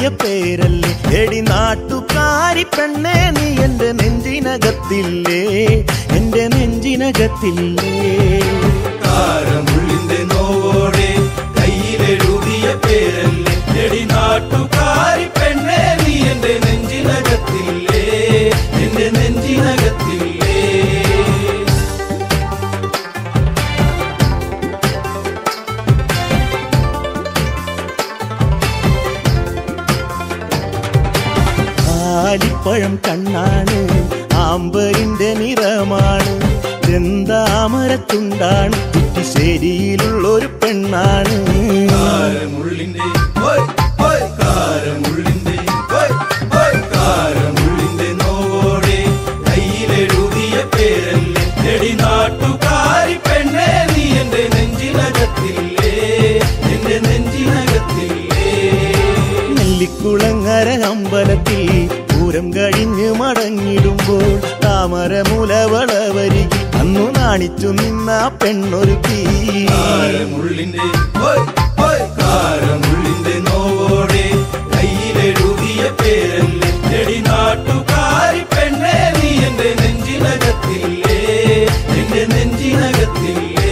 എഴുതിയ പേരല്ലേ എടി നാട്ടുകാരി പെണ്ണേ നീ എന്റെ നെഞ്ചിനകത്തില്ലേ എന്റെ നെഞ്ചിനകത്തില്ലേ കാരമുള്ളിന്റെ നോവോടെ കയ്യിലെഴുതിയ പേരല്ലേ എടി നാട്ടുകാരി പെണ്ണേ നീ എന്റെ നെഞ്ചിനകത്തില്ലേ എന്റെ നെഞ്ചിനകത്തില്ലേ ആലിപ്പഴം കണ്ണാണ് ആമ്പരിന്റെ നിറമാണ് ചെന്താമരത്തുണ്ടാണ് കുറ്റിശ്ശേരിയിലുള്ളൊരു പെണ്ണാണ് കാരമുള്ളിന്റെ ഓയ്, ഓയ്, കാരമുള്ളിന്റെ ഓയ്, ഓയ്, കാരമുള്ളിന്റെ നോവോടെ കയ്യിലെഴുതിയ പേരല്ലേ എടി നാട്ടുകാരി പെണ്ണേ നീ എന്റെ നെഞ്ചിനകത്തില്ലേ എന്റെ നെഞ്ചിനകത്തില്ലേ നെല്ലിക്കുളങ്ങര അമ്പലത്തിൽ പൂരം കഴിഞ്ഞ് മടങ്ങിടുമ്പോൾ താമരമുലവളവരികി അന്നു നാണിച്ചു നിന്ന പെണ്ണൊരുക്കി കാരമുള്ളിന്റെ ഓയ്, ഓയ്, കാരമുള്ളിന്റെ നോവോടെ കയ്യിലെഴുതിയ പേരല്ലേ എടി നാട്ടുകാരി പെണ്ണേ നീ എന്റെ നെഞ്ചിനകത്തില്ലേ എന്റെ നെഞ്ചിനകത്തില്ലേ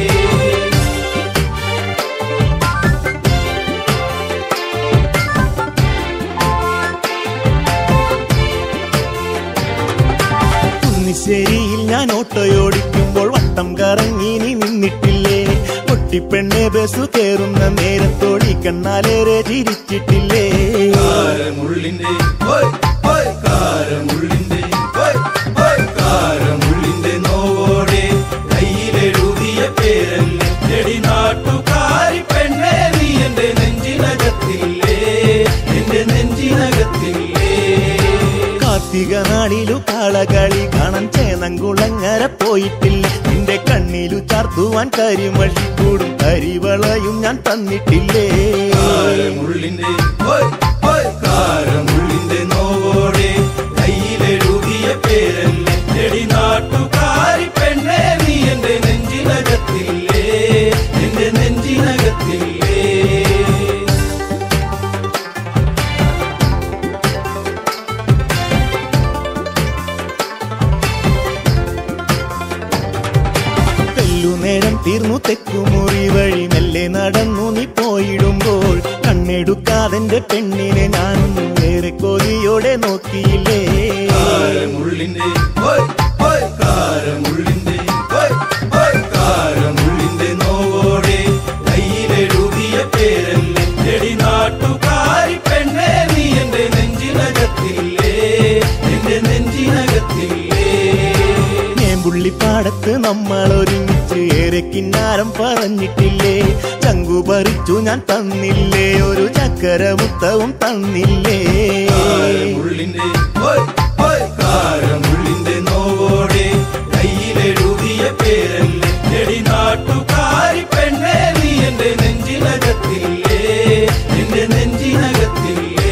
കുന്നിശ്ശേരിയിൽ ഞാൻ ഓട്ടോയോടിക്കുമ്പോൾ വട്ടം കറങ്ങി നീ നിന്നിട്ടില്ലേ പൊട്ടിപ്പെണ്ണെ ബസ് കയറുന്ന നേരത്തോടി കണ്ണാലേറെ ചിരിച്ചിട്ടില്ലേ കാരമുള്ളിന്റെ ഓയ്, ഓയ്, കാരമുള്ളിന്റെ ഓയ്, ഓയ്, കാരമുള്ളിന്റെ നോവോടെ കയ്യിലെഴുതിയ പേരല്ലേ എടി നാട്ടുകാരി പെണ്ണേ നീ എന്റെ നെഞ്ചിനകത്തില്ലേ എന്റെ നെഞ്ചിനകത്തില്ലേ കാർത്തിക നാളിലു കാളകളി കാണാൻ ചേനങ്കുളങ്ങര പോയിട്ടില്ല നിന്റെ കണ്ണിലു ചാർത്തുവാൻ കരിമഷി കൂടും കരിവളയും ഞാൻ തന്നിട്ടില്ലേ കാരമുള്ളിന്റെ ഓയ്, ഓയ്, കാരമുള്ളിന്റെ നോവോടെ കയ്യിലെഴുതിയ പേരല്ലേ എടി നാട്ടുകാരി പെണ്ണേ നീ എന്റെ നെഞ്ചിനകത്തില്ലേ എന്റെ നെഞ്ചിനകത്തില്ലേ തെല്ലുനേരം തീർന്നു തെക്കുമുറി വഴി മെല്ലെ നടന്നു നീ പോയിടുമ്പോൾ കണ്ണെടുക്കാതെന്റെ പെണ്ണിനെ ഞാനൊന്നും ഏറെ കൊതിയോടെ നോക്കിയില്ലേ കാരമുള്ളിന്റെ ഓയ്, ഓയ്, കാരമുള്ളിന്റെ ഓയ്, ഓയ്, കാരമുള്ളിന്റെ നോവോടെ കയ്യിലെഴുതിയ പേരല്ലേ എടി നാട്ടുകാരി പെണ്ണേ നീ എന്റെ നെഞ്ചിനകത്തില്ലേ എന്റെ നെഞ്ചിനകത്തില്ലേ നേമ്പുള്ളിപ്പാടത്ത് നമ്മൾ ഒരുമിച്ച് ഏറെ കിന്നാരം പറഞ്ഞിട്ടില്ലേ ചങ്കു പറിച്ചു ഞാൻ തന്നില്ലേ ഒരു ചക്കര മുത്തവും തന്നില്ലേ കാരമുള്ളിന്റെ ഓയ്, ഓയ്, കാരമുള്ളിന്റെ നോവോടെ കയ്യിലെഴുതിയ പേരല്ലേ എടി നാട്ടുകാരി പെണ്ണേ നീ എന്റെ നെഞ്ചിനകത്തില്ലേ എന്റെ നെഞ്ചിനകത്തില്ലേ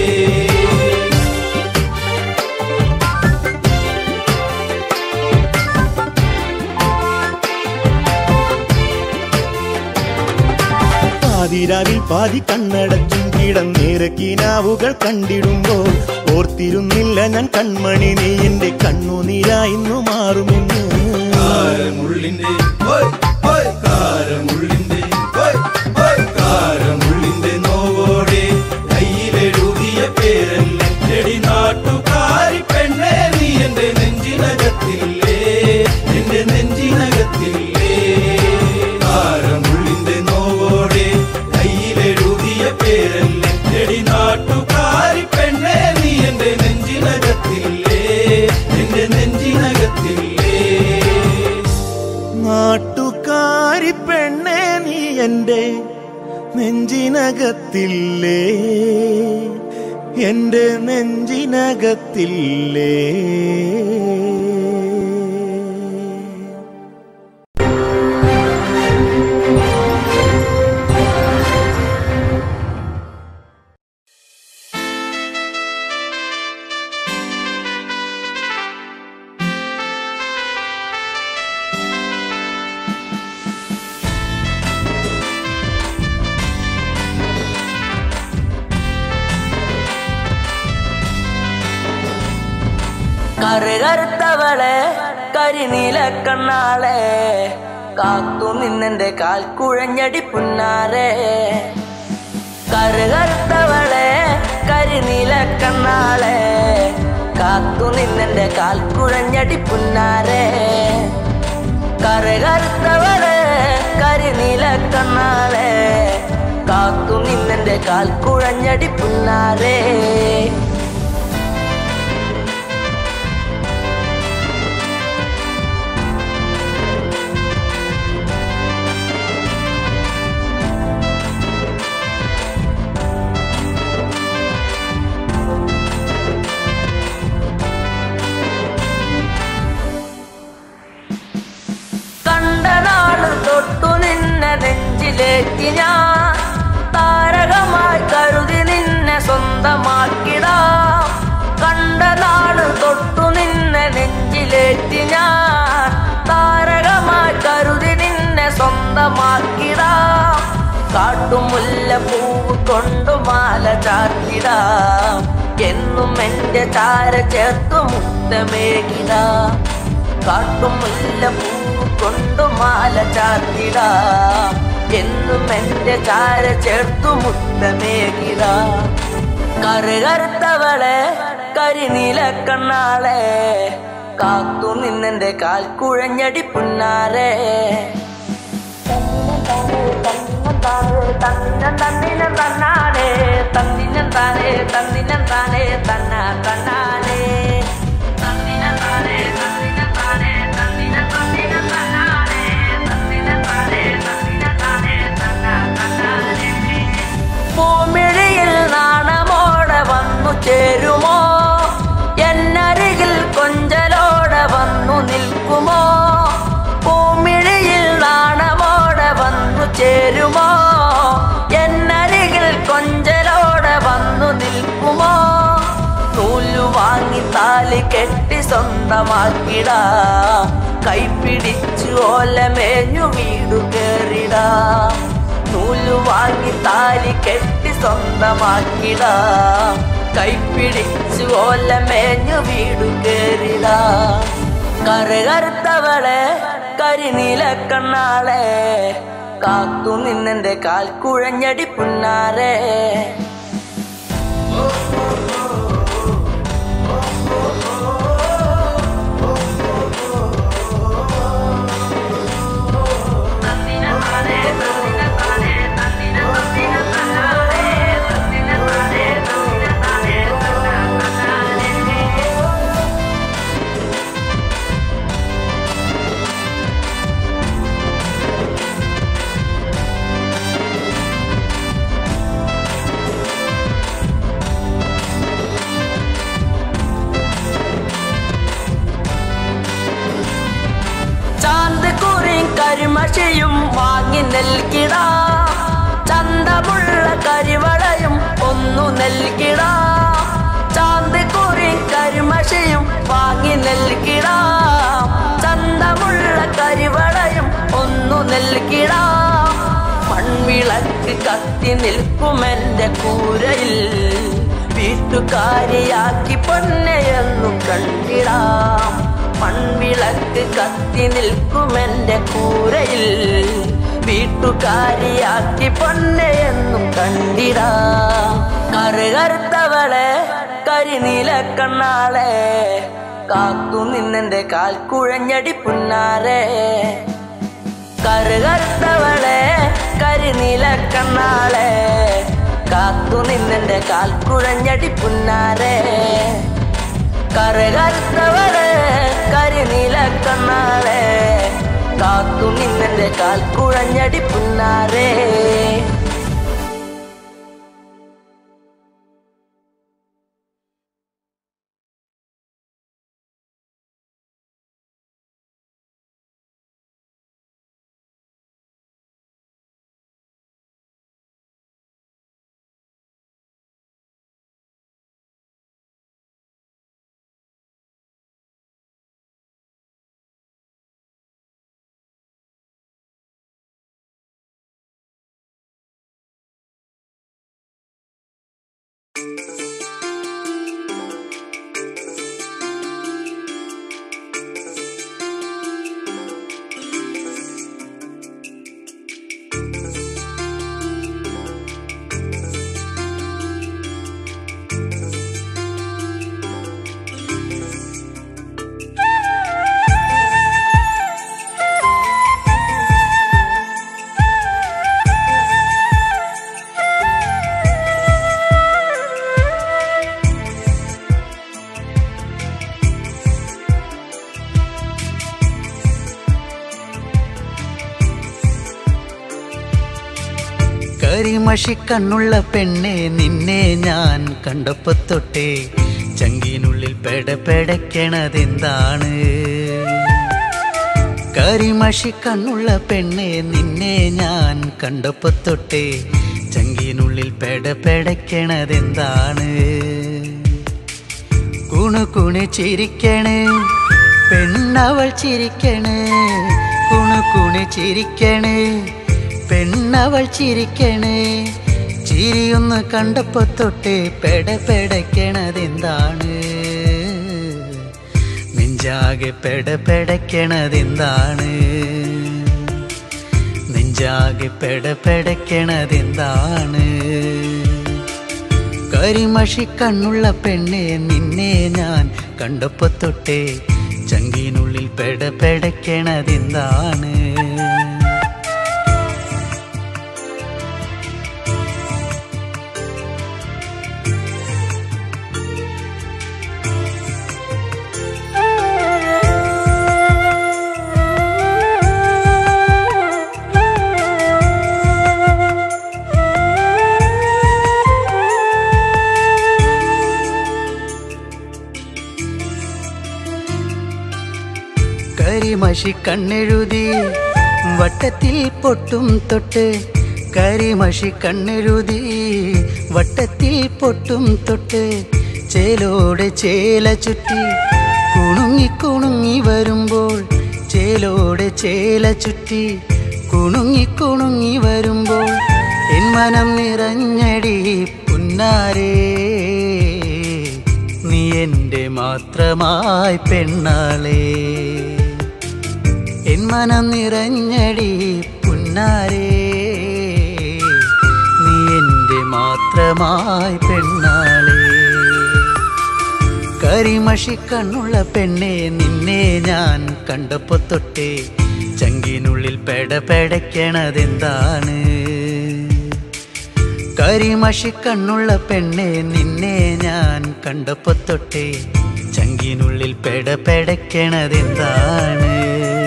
പാതിരാവിൽ പാതി കണ്ണടച്ചും കിടന്നേറെ കിനാവുകൾ കണ്ടിടുമ്പോൾ ഓർത്തിരുന്നില്ല ഞാൻ കൺമണി നീ എന്റെ കണ്ണുനീരായിന്നു മാറുമെന്ന് കാരമുള്ളിന്റെ ഓയ്, ഓയ്, കാരമുള്ളിന്റെ ഓയ്, ഓയ്, കാരമുള്ളിന്റെ നോവോടെ കയ്യിലെഴുതിയ പേരല്ലേ എടി നാട്ടുകാരി പെണ്ണേ നീ എന്റെ നെഞ്ചിനകത്തില്ലേ എന്റെ നെഞ്ചിനകത്തില്ലേ കാരമുള്ളിന്റെ നോവോടെ കയ്യിലെഴുതിയ പേരല്ലേ എടി നാട്ടുകാരി പെണ്ണേ നീ എന്റെ നെഞ്ചിനകത്തില്ലേ എന്റെ നെഞ്ചിനകത്തില്ലേ നാട്ടുകാരി പെണ്ണെ നീ എന്റെ നെഞ്ചിനകത്തില്ലേ എന്റെ നെഞ്ചിനകത്തില്ലേ ും കറുകറുത്തവളെ കരിനീല കണ്ണാളെ കാത്തു നിന്നെന്റെ കാൽ കുഴഞ്ഞടി പുന്നാരെ കറുകറുത്തവളെ കരിനീല കണ്ണാളെ കാത്തു നിന്നെന്റെ കാൽ കുഴഞ്ഞടി പുന്നാരെ കറുകറുത്തവളെ കരിനീല കണ്ണാളെ കാത്തു നിന്നെന്റെ കാൽ കുഴഞ്ഞടി പുന്നാരേ കണ്ട നാള് തൊട്ടു നിന്നെ നെഞ്ചിലേറ്റി ഞാൻ താരകമായി കരുതി നിന്നെ സ്വന്തമാക്കിടാം കണ്ട നാള് തൊട്ടു നിന്നെ നെഞ്ചിലേറ്റി ഞാൻ താരകമായി കരുതി നിന്നെ സ്വന്തമാക്കിടാം കാട്ടുമുല്ല പൂവ് കൊണ്ടു മാല ചാത്തിടാം എന്നും എന്റെ ചാര ചേർത്തു മുത്തമേകിടാം കാട്ടുമുല്ല പൂവ് കൊണ്ടു മാല ചാത്തിടാം എന്നും എന്റെ ചാര ചേർത്തു മുത്തമേകിടാം കറുകറുത്തവളെ കരിനീല കണ്ണാളെ കാത്തു നിന്നെന്റെ കാൽ കുഴഞ്ഞടി പുന്നാരെ തന്നിനം തന്നാനെ തന്നിനം താനേ തന്നിനം താനേ തന്ന തന്നാനേ തന്നിനം താനേ തന്നിനം താനേ തന്നിനം തന്നിനം തന്നാനേ തന്നിനം താനേ തന്നിനം താനേ തന്ന തന്നാനേ പൂമിഴിയിൽ നാണമോടെ വന്നു ചേരുമോ എന്നരികിൽ കൊഞ്ചലോടെ വന്നു നിൽക്കുമോ പൂമിഴിയിൽ നാണമോടെ വന്നു ചേരുമോ എന്നരികിൽ കൊഞ്ചലോടെ വന്നു നിൽക്കുമോ നൂലു വാങ്ങി താലി കെട്ടി സ്വന്തമാക്കിടാ കൈപ്പിടിച്ചു ഓലമേഞ്ഞു വീടു കേറിടാ നൂലു വാങ്ങി താലി കെട്ടി സ്വന്തമാക്കിടാ കൈപ്പിടിച്ചു ഓലമേഞ്ഞു വീടു കേറിടാ കറുകറുത്തവളെ കരിനീല കണ്ണാളെ കാത്തു നിന്നെന്റെ കാൽ കുഴഞ്ഞടി പുന്നാരെ ചാന്ത് കുറിയും കരിമഷിയും വാങ്ങി നൽകിടാ ചന്തമുള്ള കരിവളയും ഒന്നു നൽകിടാ ചാന്ത് കുറിയും കരിമഷിയും വാങ്ങി നൽകിടാ ചന്തമുള്ള കരിവളയും ഒന്നു നൽകിടാ മൺവിളക്ക് കത്തി നിൽക്കുമെന്റെ കൂരയിൽ വീട്ടുകാരിയാക്കി പൊന്നയെന്നു കണ്ടിടാം മൺവിളക്ക് കത്തി നിൽക്കുമെന്റെ കൂരയിൽ വീട്ടുകാരിയാക്കി പൊന്നയെന്നും കണ്ടിടാം കറുകറുത്തവളെ കരിനീല കണ്ണാളെ കാത്തു നിന്നെന്റെ കാൽ കുഴഞ്ഞടി പുന്നാരെ കറുകറുത്തവളെ കരിനീല കണ്ണാളെ കാത്തു നിന്നെന്റെ കാൽ കുഴഞ്ഞടി പുന്നാരെ കറുകറുത്തവളെ കരിനീല കണ്ണാളെ കാത്തു നിന്നെന്റെ കാൽ കുഴഞ്ഞടി പുന്നാരേ കരിമഷി കണ്ണുള്ള പെണ്ണെ നിന്നെ ഞാൻ കണ്ടപ്പോ തൊട്ടേ ചങ്കിനുള്ളിൽ പെടപെടക്കണതെന്താണ് കരിമഷി കണ്ണുള്ള പെണ്ണെ നിന്നെ ഞാൻ കണ്ടപ്പോ തൊട്ടേ ചങ്കിനുള്ളിൽ പെടപെടക്കണതെന്താണ് കുണു കുണു ചിരിക്കണ് പെണ്ണവൾ ചിരിക്കണ് കുണു കുണു ചിരിക്കണ് പെണ്ണവൾ ചിരിക്കണ് ചിരിയൊന്ന് കണ്ടപ്പോ തൊട്ട് പെട പെടക്കണതെന്താണ് നെഞ്ചാകെ പെട പെടക്കണതെന്താണ് നെഞ്ചാകെ പെട പെടക്കണതെന്താണ് കരിമഷി കണ്ണുള്ള പെണ്ണെ നിന്നെ ഞാൻ കണ്ടപ്പോ തൊട്ടേ ചങ്കിനുള്ളിൽ പെട പെടക്കണതെന്താണ് കരിമഷി കണ്ണെഴുതി വട്ടത്തിൽ പൊട്ടും തൊട്ട് കരിമഷി കണ്ണെഴുതി വട്ടത്തിൽ പൊട്ടും തൊട്ട് ചേലോടെ ചേല ചുറ്റി കുണുങ്ങി കുണുങ്ങി വരുമ്പോൾ ചേലോടെ ചേല ചുറ്റി കുണുങ്ങി കുണുങ്ങി വരുമ്പോൾ എൻ മനം നിറഞ്ഞടി പുന്നാരേ നീ എൻ്റെ മാത്രമായി പെണ്ണാളേ എൻ മനം നിറഞ്ഞടി പുന്നാരേ നീ എൻ്റെ മാത്രമായി പെണ്ണാളേ കരിമഷി കണ്ണുള്ള പെണ്ണെ നിന്നെ ഞാൻ കണ്ടപ്പോ തൊട്ടേ ചങ്കിനുള്ളിൽ പെട പെടക്കണതെന്താണ് കരിമഷി കണ്ണുള്ള പെണ്ണെ നിന്നെ ഞാൻ കണ്ടപ്പോ തൊട്ടേ ചങ്കിനുള്ളിൽ പെട പെടക്കണതെന്താണ്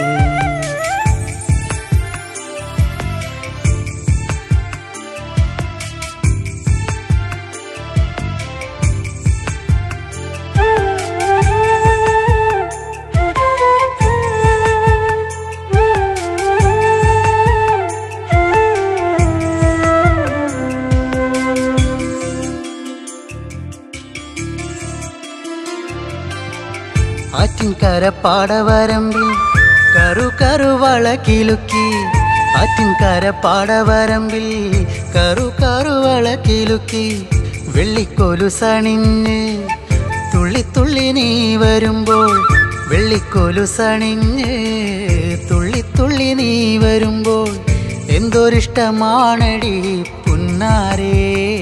ആറ്റിൻകര പാടവരമ്പിൽ കറു കറുവള കിലുക്കി ആറ്റിൻകര പാടവരമ്പിൽ കറു കറുവള കിലുക്കി വെള്ളിക്കോലു സണിഞ്ഞ് തുള്ളി തുള്ളി നീ വരുമ്പോൾ വെള്ളിക്കോലു സണിഞ്ഞ് തുള്ളി തുള്ളി നീ വരുമ്പോൾ എന്തൊരിഷ്ടമാണടി പുന്നാരേ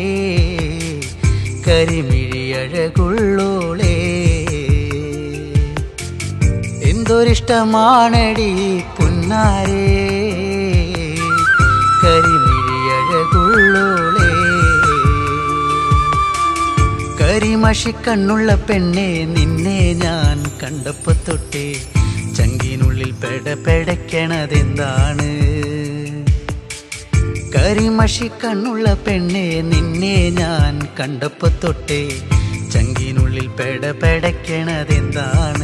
കരിമിഴിയഴകുള്ളോളേ എന്തൊരിഷ്ടമാണടി പുന്നാരേ കരിമിഴിയഴകുള്ളോളേ കരിമഷി കണ്ണുള്ള പെണ്ണെ നിന്നെ ഞാൻ കണ്ടപ്പോ തൊട്ടേ ചങ്കിനുള്ളിൽ പെട പെടക്കണതെന്താണ് കരിമഷി കണ്ണുള്ള പെണ്ണെ നിന്നെ ഞാൻ കണ്ടപ്പോ തൊട്ടേ ചങ്കിനുള്ളിൽ പെട പെടക്കണതെന്താണ്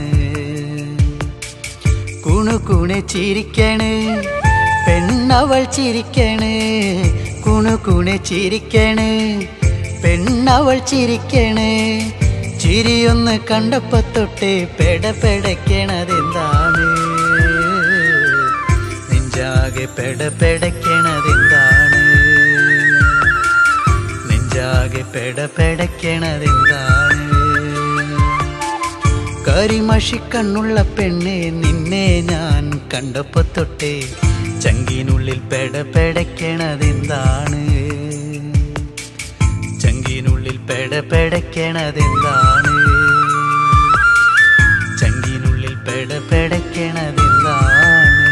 കുണു കുണു ചിരിക്കണ് പെണ്ണവൾ ചിരിക്കണ് കുണു കുണു ചിരിക്കണ് പെണ്ണവൾ ചിരിക്കണ് ചിരിയൊന്ന് കണ്ടപ്പോ തൊട്ട് പെട പെടക്കണതെന്താണ് നെഞ്ചാകെ പെട പെടക്കണതെന്താണ് നെഞ്ചാകെ പെട പെടക്കണതെന്താണ് കരിമഷി കണ്ണുള്ള പെണ്ണെ നിന്നെ ഞാൻ കണ്ടപ്പോ തൊട്ടേ ചങ്കിനുള്ളിൽ പെട പെടക്കണതെന്താണ് ചങ്കിനുള്ളിൽ പെട പെടക്കണതെന്താണ് ചങ്കിനുള്ളിൽ പെട പെടക്കണതെന്താണ്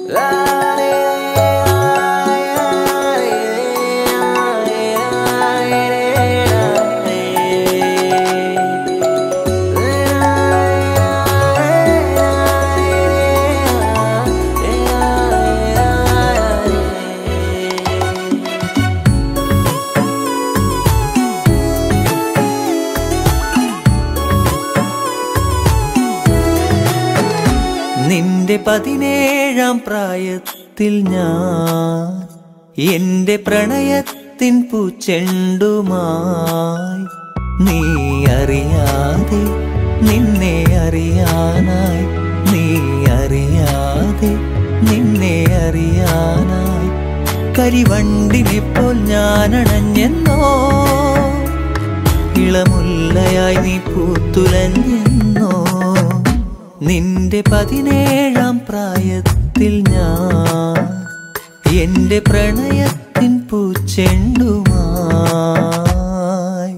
നിന്റെ പതിനേഴാം പ്രായത്തിൽ ഞാൻ എന്റെ പ്രണയത്തിൻ പൂച്ചെണ്ടുമായി നീ അറിയാതെ നിന്നെ അറിയാനായി നീ അറിയാതെ നിന്നെ അറിയാനായി കരിവണ്ടിനെ പോൽ ഞാൻ അണഞ്ഞെന്നോ ഇളമുല്ലയായി നീ പൂത്തുലഞ്ഞെന്നോ നിന്റെ പതിനേഴാം പ്രായത്തിൽ ഞാൻ എന്റെ പ്രണയത്തിൻ പൂച്ചെണ്ടുമായി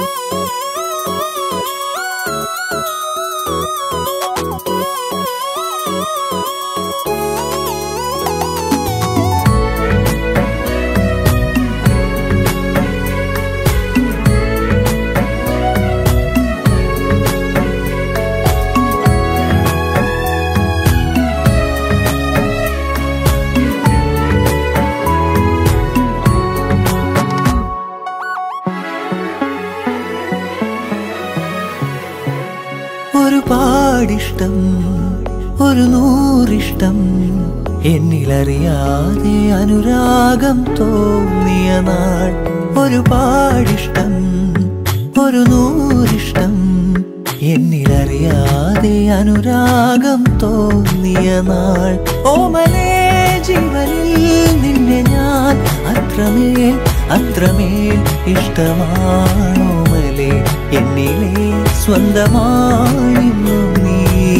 ഒരുപാടിഷ്ടം ഒരു നൂറിഷ്ടം എന്നിലറിയാതെ അനുരാഗം തോന്നിയ നാൾ ഒരുപാടിഷ്ടം ഒരു നൂറിഷ്ടം എന്നിലറിയാതെ അനുരാഗം തോന്നിയ നാൾ ഓമലേ ജീവനിൽ നിന്നെ ഞാൻ അത്രമേൽ അത്രമേൽ ഇഷ്ടമാണോമലേ എന്നിലെ സ്വന്തമായിരുന്നു നീ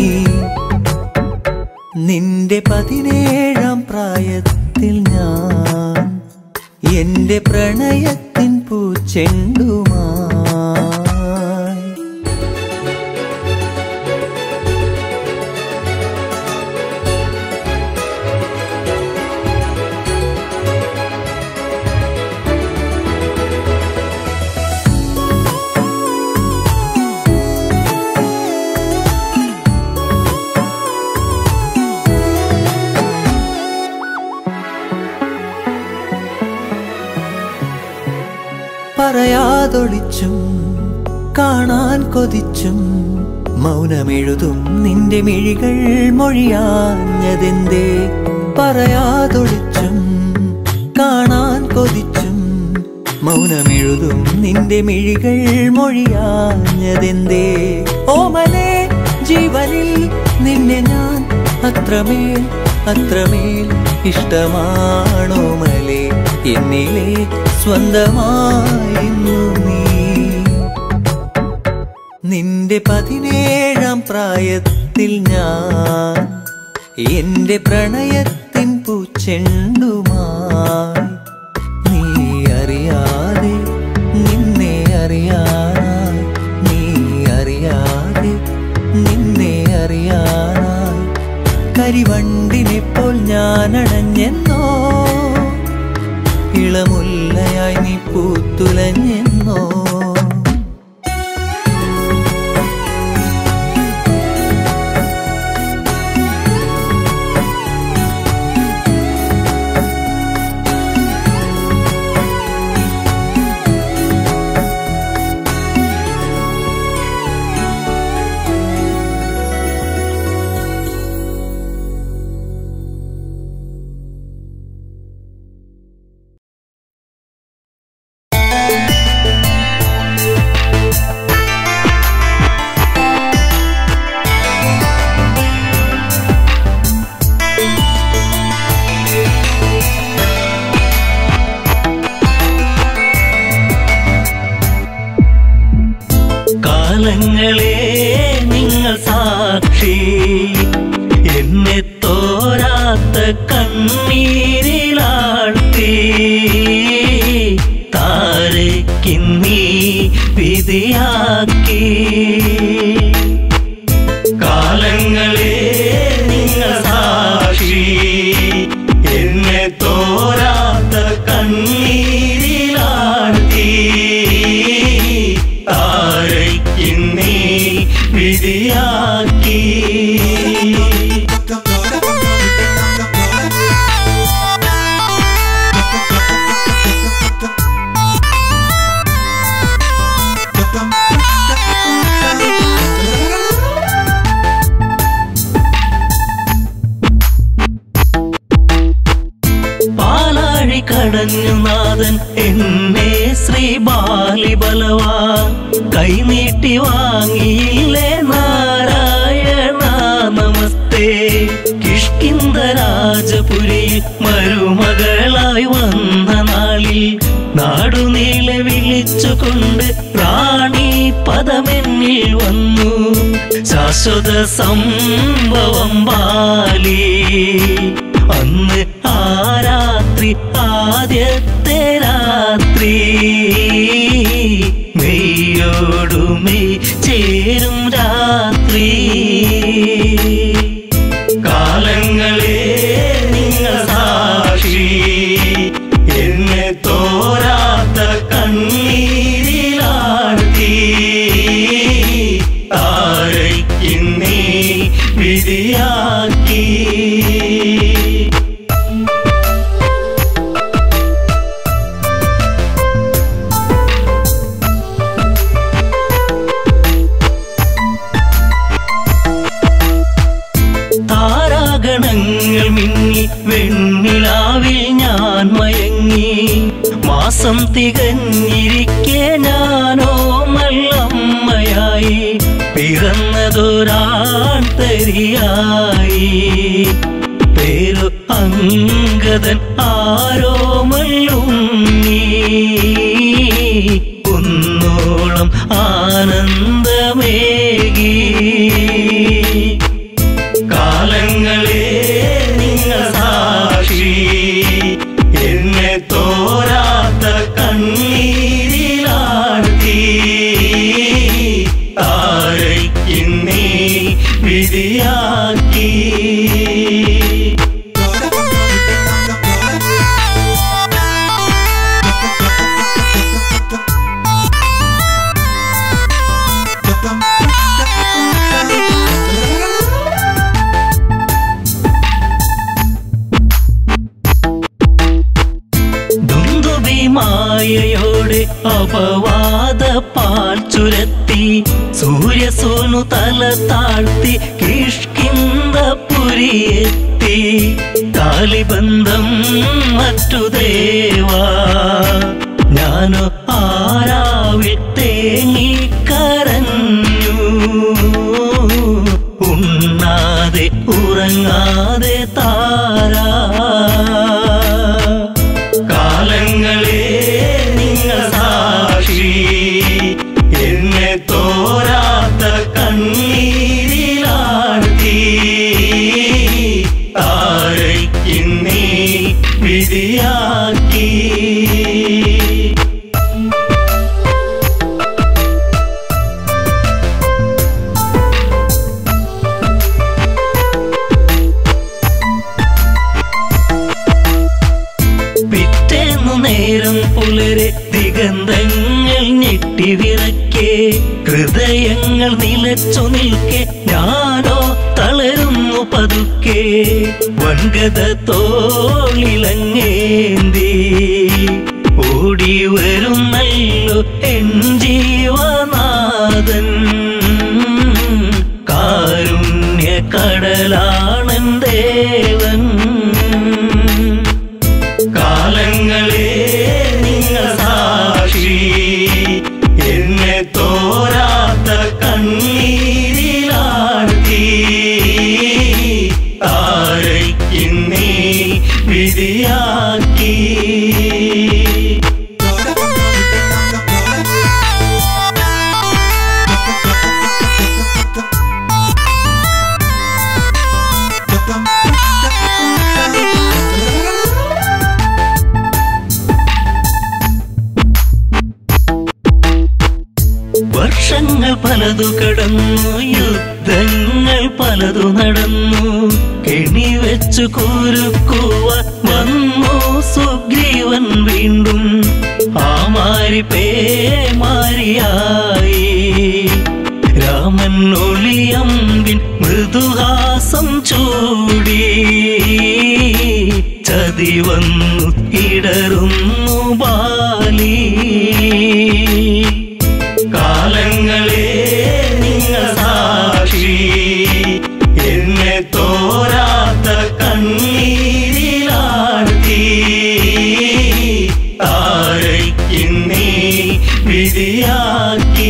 നിന്റെ പതിനേഴാം പ്രായത്തിൽ ഞാൻ എന്റെ പ്രണയത്തിൻ പൂച്ചെണ്ടുമായി പറയാതൊളിച്ചും കാണാൻ കൊതിച്ചും മൗനമെഴുതും നിന്റെ മിഴികൾ മൊഴിയാഞ്ഞതെന്തേ പറയാതൊളിച്ചും കാണാൻ കൊതിച്ചും മൗനമെഴുതും നിന്റെ മിഴികൾ മൊഴിയാഞ്ഞതെന്തേ ഓമലേ ജീവനിൽ നിന്നെ ഞാൻ അത്രമേൽ അത്രമേൽ ഇഷ്ടമാണോമലേ എന്നിലെ സ്വന്തമായിരുന്നു നീ നിന്റെ പതിനേഴാം പ്രായത്തിൽ ഞാൻ എന്റെ പ്രണയത്തിൻ പൂച്ചെണ്ടുമായി നീ അറിയാതെ നിന്നെ അറിയാനായി നീ അറിയാതെ നിന്നെ അറിയാനായി കരിവണ്ടിനെ പോൽ ഞാൻ അണഞ്ഞെന്നോ ഇളമുല്ലയായി നീ പൂത്തുലഞ്ഞെന്നോ കാലങ്ങളെ നിങ്ങൾ സാക്ഷി എന്നെ തോരാത്ത കണ്ണീരിലാഴ്ത്തി താരയ്ക്കിന്നീ വിധിയാക്കി കാലങ്ങളെ നിങ്ങൾ സാക്ഷി എന്നെ ശ്രീ ബാലിബലവാ കൈനീട്ടി വാങ്ങിയില്ലേ നാരായണ നമസ്തേ കിഷ്കിന്ദ രാജപുരിയിൽ മരുമകളായി വന്ന നാളിൽ നാടുനീളെ വിളിച്ചുകൊണ്ട് റാണി പദമെന്നിൽ വന്നു ശാശ്വത സംഭവം ബാലി അന്ന് ആ രാത്രി ആദ്യത്തെ രാത്രി മെയ്യോടുമെയ് ചേരും രാത്രി കാലങ്ങളെ നിങ്ങൾ സാക്ഷി എന്നെ തോരാത്ത കണ്ണീരിലാഴ്ത്തി താരയ്ക്കുന്നീ വിധിയാക്കി താരാഗണങ്ങൾ മിന്നി വെണ്ണിലാവിൽ ഞാൻ മയങ്ങി മാസം തികഞ്ഞിരിക്കെ ഞാനോ മല്ലമ്മയായി പിറന്നതൊരാൺ തരിയായി പേരു അങ്കദൻ ആരോ മല്ലുണ്ണി കുന്നോളം ആനന്ദമേകി കാലങ്ങളെ നിങ്ങൾ സാക്ഷി എന്നെ തോരാത്ത കണ്ണീരിലാഴ്ത്തി താരയ്ക്കുന്നീ വിധിയാക്കി ദുന്ദുഭിമായയോടെ അപവാദ പാൽ ചുരത്തി സൂര്യസോനു തല താഴ്ത്തി കിഷ്കിന്ദപുരിയെത്തി കാലിബന്ധം മറ്റു ദേവാ ഞാനോ ആരാവിൽ തേങ്ങി കരഞ്ഞു ഉണ്ണാതെ ഉറങ്ങാതെ താരാ കാലങ്ങളെ നിങ്ങൾ സാക്ഷി എന്നെ തോരാത്ത കണ്ണീരിലാഴ്ത്തി താരയ്ക്കുന്നീ വിധിയാക്കി പിറ്റേന്നു നേരം പുലരെ ദിഗന്ധങ്ങൾ ഞെട്ടിവിറക്കെ ഹൃദയങ്ങൾ നിലച്ചു നിൽക്കെ ഞാനോ തളരുന്നു പതുക്കെ വൻഗത തോളിലങ്ങേന്തി ഓടി വരുന്നല്ലോ എൻ ജീവനാഥൻ കാരുണ്യ കടലാണൻ ദേവൻ കാലങ്ങളെ നിങ്ങൾ സാക്ഷി എന്നെ തോരാത്ത കണ്ണീരിലാഴ്ത്തി താരയ്ക്കുന്നീ വിധിയാക്കി വർഷങ്ങൾ പലതു കടന്നു യുദ്ധങ്ങൾ പലതു നടന്നു കെണി വെച്ചു കുരുക്കുവാൻ വന്നു സുഗ്രീവൻ വീണ്ടും ആ മാരി പേമാരിയായി രാമൻ ഒളിയമ്പിൻ മൃദുഹാസം ചൂടി ചതി വന്നു ഇടറുന്നു ബാലി കാലങ്ങളെ നിങ്ങൾ സാക്ഷി എന്നെ തോരാത്ത കണ്ണീരിലാഴ്ത്തി താര വിധിയാക്കി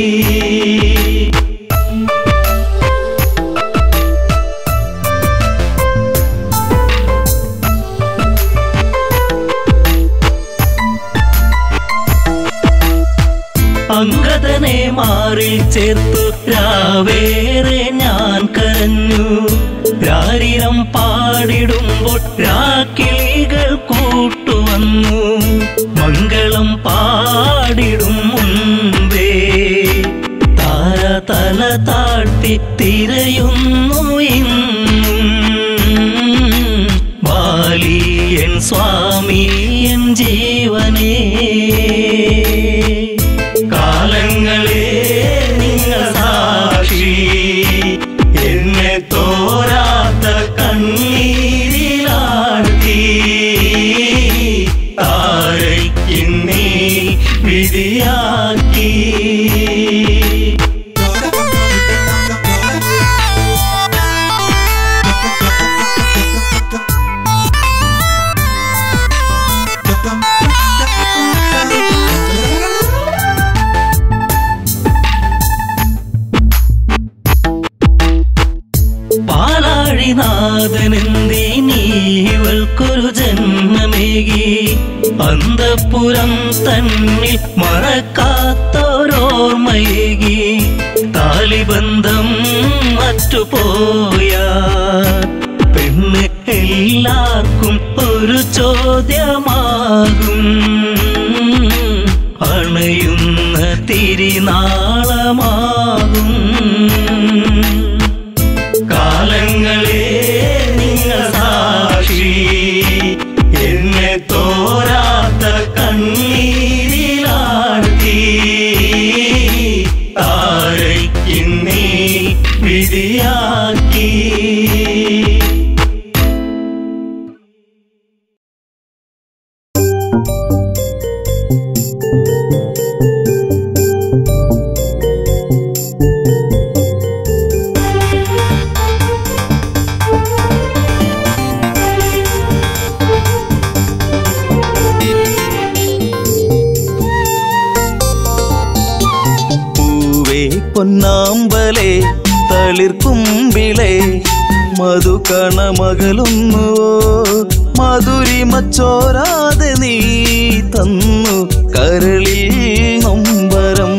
അങ്കദനെ മാറി ചേർത്തു രാവേറെ ഞാൻ കരഞ്ഞു രാരിരം പാടിടുമ്പോൾ രാക്കിളികൾ കൂട്ടുവന്നു മംഗളം പാടിടും മുൻപേ താര തല താഴ്ത്തി തിരയുന്നു ഇന്നും ബാലിയൻ സ്വാമിയൻ ജീവനേ കാലങ്ങളെ നിങ്ങൾ സാക്ഷി എന്നെ തോരാത്ത കണ്ണീരിലാഴ്ത്തി താരയ്ക്കിന്നീ വിധിയാക്കി പാലാഴിനാഥനെന്തീ നീവൾക്കൊരു ജന്മമേകി അന്തപുരം തന്നിൽ മറക്കാത്തോരോർമ്മയേകി താലിബന്ധം മറ്റുപോയ പെണ്ണ് എല്ലാവർക്കും ഒരു ചോദ്യമാകും അണയുന്ന തിരിനാളമാകും കാലങ്ങളെ നിങ്ങൾ സാക്ഷി എന്നെ തോരാത്ത കണ്ണീരിലാഴ്ത്തി താരയ്ക്കിന്നീ വിധിയാക്കി പൂവേ പൊന്നാമ്പലേ തളിർക്കുമ്പിളേ മധുകണമകലുന്നുവോ മധുരിമച്ചോരാതെ നീ തന്നു കരളിൽ നൊമ്പരം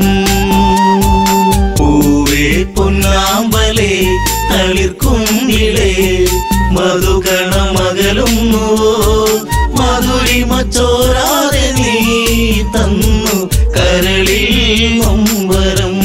പൂവേ പൊന്നാമ്പലേ തളിർക്കുങ്കിളേ മധുകണമകലുന്നുവോ മധുരിമ ചോരാതെ നീ തന്നു കരളിൽ നൊമ്പരം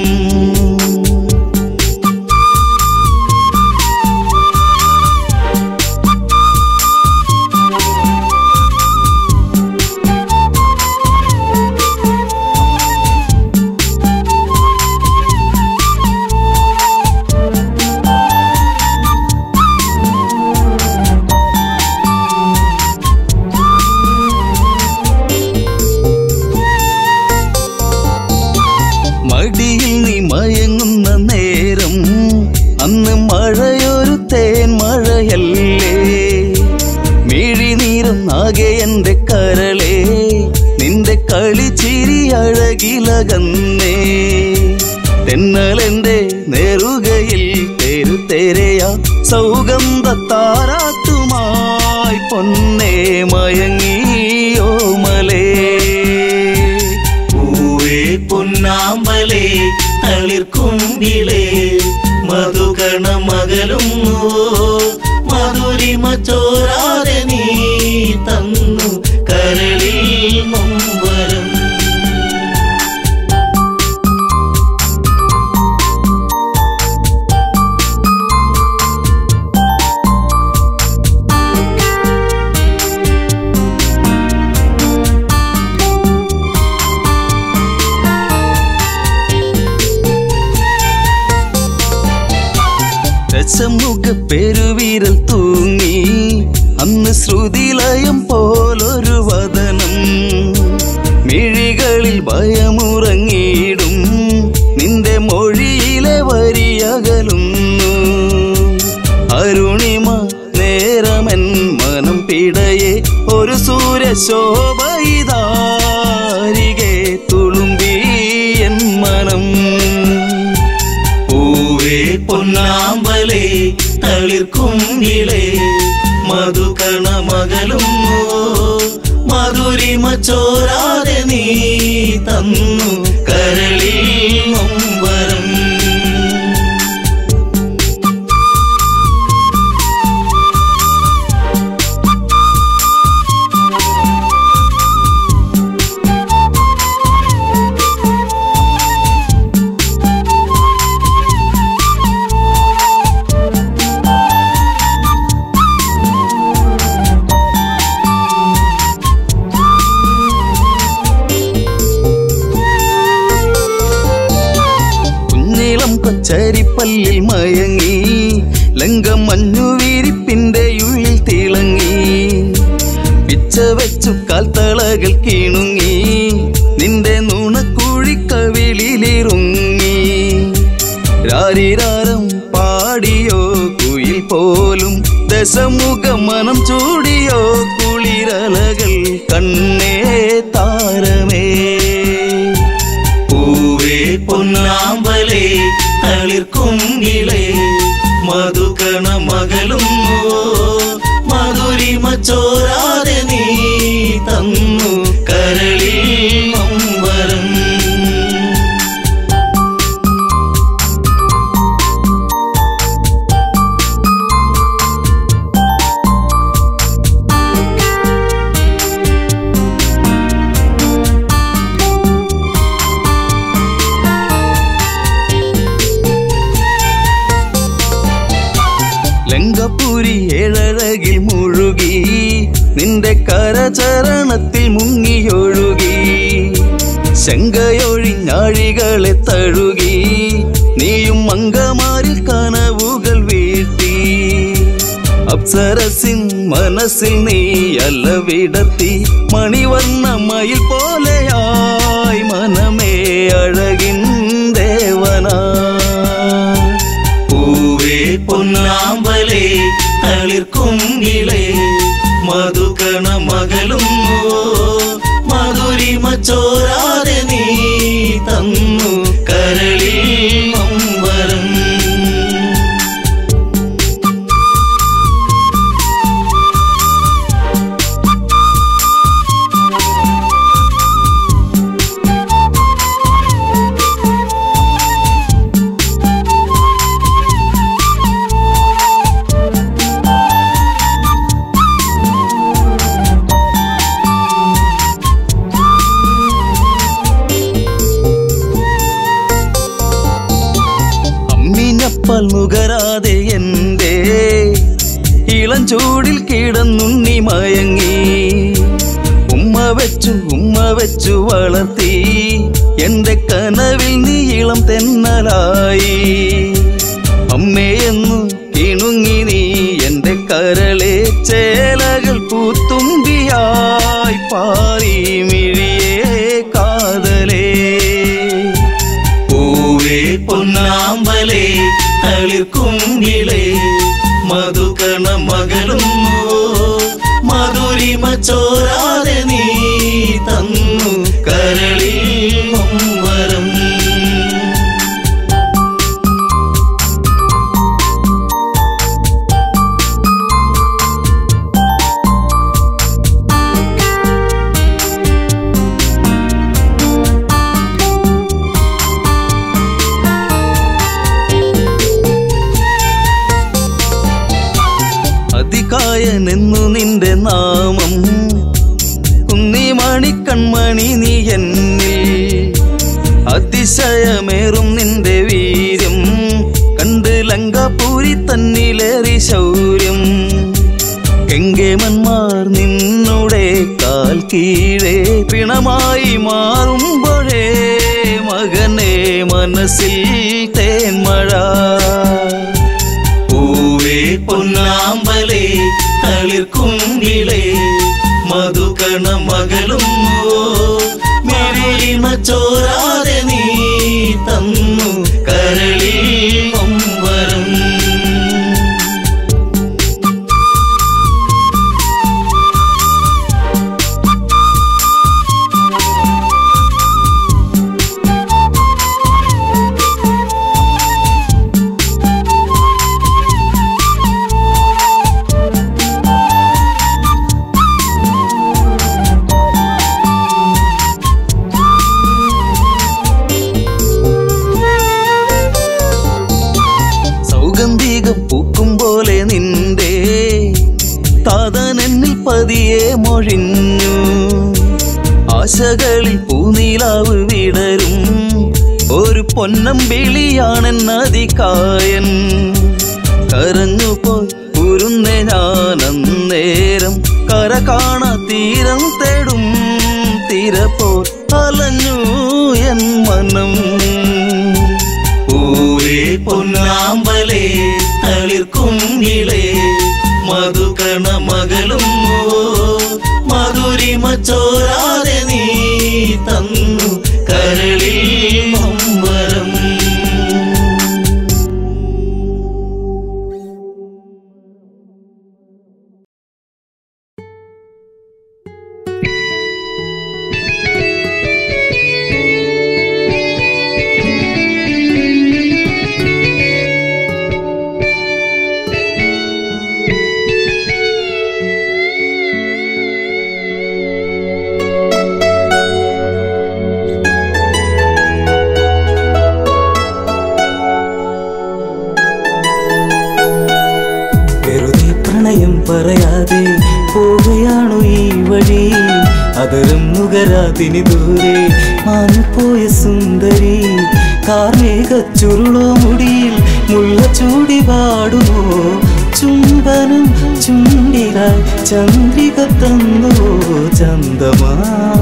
മടിയിൽ നീ മയങ്ങുന്ന നേരം അന്ന് മഴയൊരു തേൻ മഴയല്ലേ മിഴിനീരുന്നാകെ എന്റെ കരളേ നിന്റെ കളിച്ചിരി അഴകിലകന്നേ തെന്നലെന്റെ നെറുകയിൽ തെരുതെരയ സൗഗന്ധ താരാട്ടുമായി പൊന്നേ മയങ്ങിയോ മലേ പൂവേ പൊന്നാമ്പലേ തളിർക്കുമ്പിളേ മധുകണമകലുന്നുവോ മധുരിമ ചോരാതെ നീ തന്നു കരളിൽ നൊമ്പരം രസമുഖ പെരുവിരൽ തൂങ്ങി അന്ന് ശ്രുതിലയം പോലൊരു വദനം മിഴികളിൽ ഭയമുറങ്ങിയിടും നിന്റെ മൊഴിയിലെ വരിയകലുന്നു അരുണിമ നേരമൻ മനം പിടയെ ഒരു സൂര്യശോഭയിതാരികെ തുളുമ്പി പൊന്നാമ്പലേ തളിർക്കുങ്കിളേ മധുകണ മകളും മധുരിമ ചോരാതെ നീ തന്നു കരളിൽ നൊമ്പരം കുഞ്ഞിളം കൊച്ചരിപ്പല്ലിൽ മയങ്ങി ലങ്കം മഞ്ഞു വീരിപ്പിന്റെ ഉള്ളിൽ തിളങ്ങി പിച്ച വെച്ചു കാൽത്തളകൾ കീണുങ്ങി നിന്റെ നുണക്കുഴിക്കവിളിലിറുങ്ങി രാരിരാരം പാടിയോ കുയിൽ പോലും ദശമുഖ മനം ചൂടിയോ കുളിരലകൾ കണ്ണേ താരമേ പൂവേ പൊന്നാമ്പലേ തളിർക്കുങ്കിളേ മധുകണ മകളും മധുരിമ ചോരാതെ നീ തന്നു കരളിൽ നൊമ്പരം ലങ്കപുരി ഏഴഴകിൽ മുഴുകി നിന്റെ കരചരണത്തിൽ മുങ്ങിയൊഴുകി ശങ്കയൊഴിഞ്ഞാഴികളെ തഴുകി നീയും മങ്കമാരിൽ കനവുകൾ വീഴ്ത്തി അപ്സരസിൻ മനസ്സിൽ നീ അല്ല വിടത്തി മണിവർണ്ണ മയിൽ പോലെയായി മനമേ അഴകിൻ ദേവനാ പൂവേ പൊന്നാമ്പലേ തളിർക്കുങ്കിളേ മധുകണ മകളും മധുരിമ ചോരാതെ നീ തന്നു കരളിൽ നൊമ്പരം അമ്മിഞ്ഞപ്പാൽ നുകരാതെ എന്റെ ഇളം ചൂടിൽ കിടന്നുണ്ണി മയങ്ങി ഉമ്മ വെച്ചു ഉമ്മ വെച്ചു വളർത്തി എന്റെ കനവിൽ നീ ഇളം തെന്നലായി അമ്മയെന്നു കിണുങ്ങി നീ എന്റെ കരളെ ചേലകൾ പൂത്തുമ്പിയായി പാറി മിഴിയേ കാതലേ പൂവേ പൊന്നാമ്പലേ തളിർക്കുങ്കിളേ മധുകണ മകളും മധുരിമ ചോരാതെ നീ തന്നു കരളിൽ നൊമ്പരം അതികായനെന്നു നിന്റെ നാമം കുന്നി മണിക്കൺമണി നീ എന്നിൽ അതിശയമേറും നിന്റെ വീര്യം കണ്ട് ലങ്കാപൂരി തന്നിലേറി ശൗര്യം കെങ്കേമന്മാർ നിന്നുടെ കാൽ കീഴേ പിണമായി മാറുമ്പോഴേ മകനെ മനസ്സിൽ തേന്മഴ പൂവേ പൊന്നാമ്പലേ തളിർക്കുങ്കിളേ മധുകണ മകളും മറിമ ചോരാതെ നീ തന്നു കരളിൽ നൊമ്പരം പൊഴിഞ്ഞു ആശകളിൽ പൂനീലാവ് വിടരും ഒരു പൊന്നമ്പിളിയാണെന്നതികായൻ കരഞ്ഞു പോയി ഉരുന്നെ ഞാനന്നേരം കര കാണാ തീരം തേടും തീരപ്പോ അലഞ്ഞു എൻ മനം പൂവേ പൊന്നാമ്പലേ തളിർക്കുങ്കിളേ മധുകണ മകളും മധുരിമ ചോരാതെ നീ തന്നു കരളിൽ മമ്പരം വെറുതെ പ്രണയം പറയാതെ പോവുകയാണു ഈ വഴി അതരം നുകരാതിനി ദൂരെ മാഞ്ഞുപോയ സുന്ദരി കാർമേഘ ചുരുളോ മുടിയിൽ മുള്ള ചൂടി പാടുമോ ചുംബനം ചുണ്ടിലായി ചന്ദ്രിക തന്നോ ചന്തമാ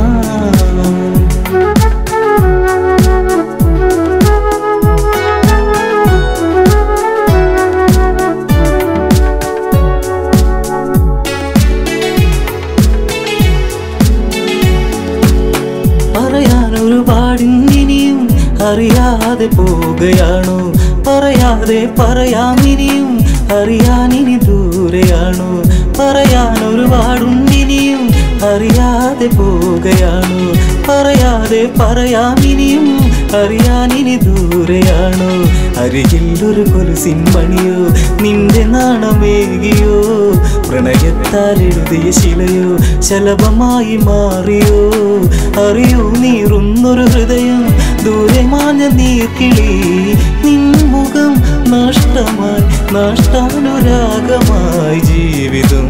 പറയാൻ ഒരുപാടിനിയും അറിയാതെ പോവുകയാണോ പറയാതെ പറയാം ഇനിയും അറിയാനിനി ദൂരെയാണോ പറയാൻ ഒരുപാടുണ്ടിനിയും അറിയാതെ പോവുകയാണോ പറയാതെ പറയാം ഇനിയും അറിയാനിനി ദൂരെയാണോ അരികിൽ ഒരു കൊലുസിൻ മണിയോ നിന്റെ നാണമേകിയോ പ്രണയത്താൽ എഴുതിയ ശിലയോ ശലഭമായി മാറിയോ അറിയൂ നീറുന്നൊരു ഹൃദയം ദൂരെ മാഞ്ഞ നീർക്കിളി നിൻമുഖം നഷ്ടമായി നഷ്ടാനുരാഗമായി ജീവിതം